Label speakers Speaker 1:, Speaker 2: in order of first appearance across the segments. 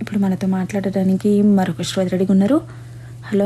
Speaker 1: ఇప్పుడు మనతో మాట్లాడడానికి మరొక శ్రోత రెడీగా ఉన్నారు హలో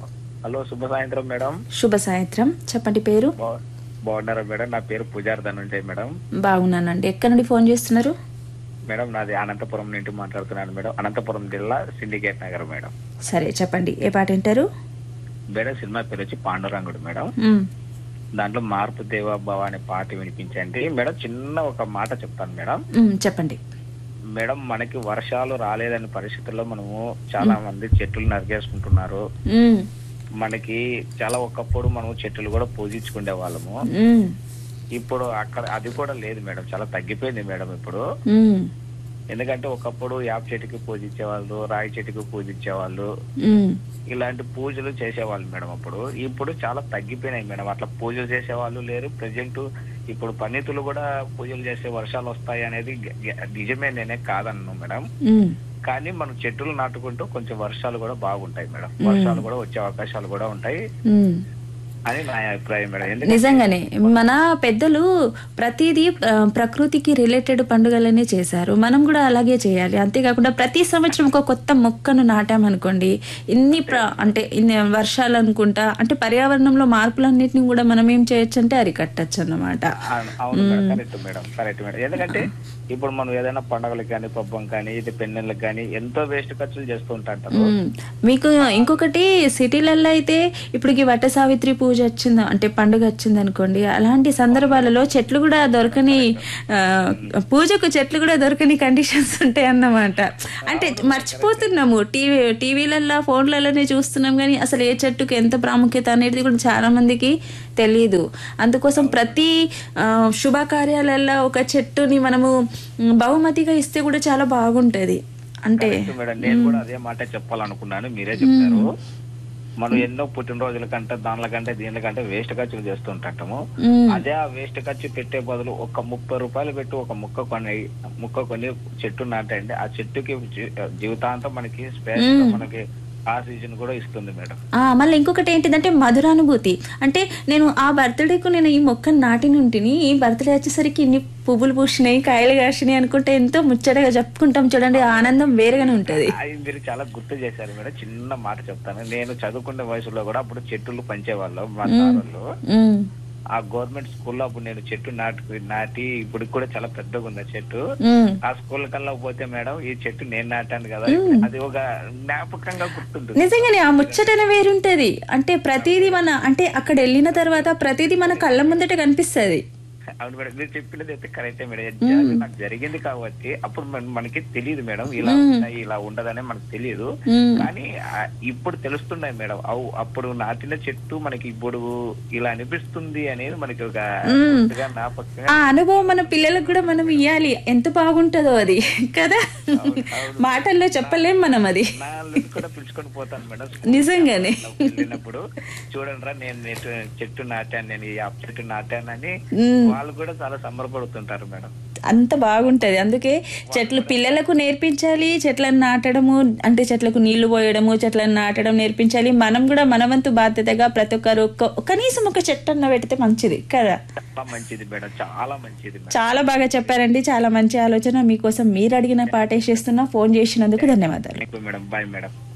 Speaker 2: హలో శుభ సాయంత్రం మేడం
Speaker 1: శుభ సాయంత్రం చెప్పండి పేరు
Speaker 2: బా- బాగున్నారా మేడం నా పేరు పూజారి ధనుంజయ్ మేడం
Speaker 1: బాగున్నానండి ఎక్కడి నుండి ఫోన్ చేస్తున్నారు
Speaker 2: మేడం నాది అనంతపురం నుండి మాట్లాడుతున్నాను మేడం అనంతపురం జిల్లా సిండికేట్ నగర్ మేడం
Speaker 1: సరే చెప్పండి ఏ పాట వింటారు
Speaker 2: మేడం సినిమా పేరు వచ్చి పాండురంగుడు మేడం
Speaker 1: మ్,
Speaker 2: దాంట్లో మార్పు దేవాభావ అనే పాట వినిపించండి మేడం చిన్న ఒక మాట చెప్తాను మేడం
Speaker 1: మ్, చెప్పండి
Speaker 2: మేడం మనకి వర్షాలు రాలేదని పరిస్థితుల్లో మనము చాలా మంది చెట్లు నరికేసుకుంటున్నారు
Speaker 1: మ్,
Speaker 2: మనకి చాలా ఒకప్పుడు మనం చెట్లు కూడా పూజించుకునే వాళ్ళము
Speaker 1: మ్,
Speaker 2: ఇప్పుడు అక్కడ అది కూడా లేదు మేడం చాలా తగ్గిపోయింది మేడం ఇప్పుడు
Speaker 1: మ్,
Speaker 2: ఎందుకంటే ఒకప్పుడు యాప్ చెట్టుకి పూజించే వాళ్ళు రాయి చెట్టుకి పూజించే వాళ్ళు
Speaker 1: మ్,
Speaker 2: ఇలాంటి పూజలు చేసేవాళ్ళు మేడం అప్పుడు ఇప్పుడు చాలా తగ్గిపోయినాయి మేడం అట్లా పూజలు చేసేవాళ్ళు లేరు ప్రజెంట్ ఇప్పుడు పండితులు కూడా పూజలు చేసే వర్షాలు వస్తాయి అనేది గ- గ- నిజమే నేనే కాదన్ను మేడం
Speaker 1: మ్.
Speaker 2: కానీ మనం చెట్లు నాటుకుంటూ కొంచెం వర్షాలు కూడా బాగుంటాయి మేడం వర్షాలు కూడా వచ్చే అవకాశాలు కూడా ఉంటాయి
Speaker 1: మ్.
Speaker 2: అని నా అభిప్రాయం మేడం ఎందుకంటే
Speaker 1: నిజంగానే మన పెద్దలు ప్రతిదీ ఆ, ప్రకృతికి రిలేటెడ్ పండుగలనే చేశారు మనం కూడా అలాగే చేయాలి అంతేకాకుండా ప్రతి సంవత్సరం ఒక కొత్త మొక్కను నాటామనుకోండి ఇన్ని ప్ర అంటే ఇన్ని వర్షాలు అనుకుంటా అంటే పర్యావరణంలో మార్పులన్నిటిని కూడా మనం ఏం చేయొచ్చు అంటే అరికట్టచ్చు అన్నమాట
Speaker 2: అవును అవును madam correct madam correct madam ఎందుకంటే ఇప్పుడు మనం ఏదైనా పండుగలకు కానీ పబ్బం కానీ ఇది పెన్నెళ్ళకి కానీ ఎంతో వేస్ట్ ఖర్చులు చేస్తూ ఉంటాంటారు
Speaker 1: మ్మ్. మీకు ఇంకొకటి సిటీలలో అయితే ఇప్పుడు ఈ వట సావిత్రి పూజ వచ్చింది అంటే పండుగ వచ్చింది అనుకోండి అలాంటి సందర్భాలలో చెట్లు కూడా దొరకని ఆ, పూజకు చెట్లు కూడా దొరకని కండిషన్స్ ఉంటాయి అన్నమాట అంటే మర్చిపోతున్నాము టీవీ టీవీలల్లో ఫోన్లలోనే చూస్తున్నాం కానీ అసలు ఏ చెట్టుకి ఎంత ప్రాముఖ్యత అనేది కూడా చాలా మందికి తెలియదు అందుకోసం ప్రతి ఆ, శుభకార్యాలలో ఒక చెట్టుని మనము మ్, బహుమతిగా ఇస్తే కూడా చాలా బాగుంటది అంటే
Speaker 2: కరెక్ట్ మేడం నేను కూడా అదే మాట చెప్పాలనుకున్నాను మీరే చెప్పారు మనం ఎన్నో పుట్టినరోజుల కంటే దానిల కంటే దీనిల కంటే వేస్ట్ ఖర్చులు చేస్తుంటాము
Speaker 1: మ్,
Speaker 2: అదే ఆ వేస్ట్ ఖర్చు పెట్టే బదులు ఒక ముప్పై రూపాయలు పెట్టి ఒక ముక్క కొని ముక్క కొని చెట్టు నాటండి ఆ చెట్టుకి జీ- జీవితాంతం మనకి స్పేస్ మనకి ఆక్సిజన్ కూడా ఇస్తుంది మేడం
Speaker 1: ఆ, మళ్ళీ ఇంకొకటి ఏంటిదంటే మధురానుభూతి అంటే నేను ఆ బర్త్డేకు నేను ఈ మొక్కను నాటిన ఉంటిని ఈ బర్త్డే వచ్చేసరికి ఇన్ని పువ్వులు పూసినాయి కాయలు కాసినాయి అనుకుంటే ఎంతో ముచ్చటగా చెప్పుకుంటాం చూడండి ఆ ఆనందం వేరుగానే ఉంటది
Speaker 2: అది మీరు చాలా గుర్తు చేశారు మేడం చిన్న మాట చెప్తాను నేను చదువుకునే వయసులో కూడా అప్పుడు చెట్టులు పంచేవాళ్ళు మా సార్ వాళ్ళు
Speaker 1: ఉమ్,
Speaker 2: ఆ గవర్నమెంట్ స్కూల్లో అప్పుడు నేను చెట్టు నాటు నాటి ఇప్పుడు కూడా చాలా పెద్దగా ఉంది ఆ చెట్టు
Speaker 1: ఉమ్.
Speaker 2: ఆ స్కూల్ కల్లా పోతే మేడం ఈ చెట్టు నేను నాటాను కదా అది ఒక జ్ఞాపకంగా గుర్తుంటుంది
Speaker 1: నిజంగానే ఆ ముచ్చటనే వేరుంటది అంటే ప్రతిదీ మన అంటే అక్కడ వెళ్ళిన తర్వాత ప్రతిదీ మన కళ్ళ ముందట కనిపిస్తది
Speaker 2: అవును మేడం మీరు చెప్పినది అయితే కరెక్టే మేడం ఎగ్జాక్ట్ నాకు జరిగింది కాబట్టి అప్పుడు మన- మనకి తెలియదు మేడం ఇలా ఉన్నాయి ఇలా ఉండదని మనకు తెలియదు
Speaker 1: ఉమ్.
Speaker 2: కానీ ఆ, ఇప్పుడు తెలుస్తున్నాయి మేడం అవు అప్పుడు నాటిన చెట్టు మనకి ఇప్పుడు ఇలా అనిపిస్తుంది అనేది మనకి ఒక గుర్తుగా జ్ఞాపకంగా
Speaker 1: ఆ అనుభవం మన పిల్లలకు కూడా మనం ఇవ్వాలి ఎంత బాగుంటుందో అది కదా మాటల్లో చెప్పలేం మనం అది
Speaker 2: నా అల్లుడిని కూడా పిలుచుకొని పోతాను మేడం
Speaker 1: నిజంగానే
Speaker 2: వెళ్ళినప్పుడు చూడండి రా నేను నెట్- చెట్టు నాటాను నేను ఈ యాప్ చెట్టు నాటానని వాళ్ళు కూడా చాలా సంబరపడుతుంటారు మేడం
Speaker 1: అంత బాగుంటది అందుకే చెట్లు పిల్లలకు నేర్పించాలి చెట్లను నాటడము అంటే చెట్లకు నీళ్లు పోయడము చెట్లను నాటడం నేర్పించాలి మనం కూడా మన వంతు బాధ్యతగా ప్రతి ఒక్కరు ఒక్క- కనీసం ఒక చెట్టు అన్న పెడితే మంచిది కదా
Speaker 2: చాలా మంచిది మేడం చాలా మంచిది మేడం
Speaker 1: చాలా బాగా చెప్పారండి చాలా మంచి ఆలోచన మీకోసం మీరు అడిగిన పాట వేసేస్తున్నా ఫోన్ చేసినందుకు ధన్యవాదాలు
Speaker 2: thank you madam bye madam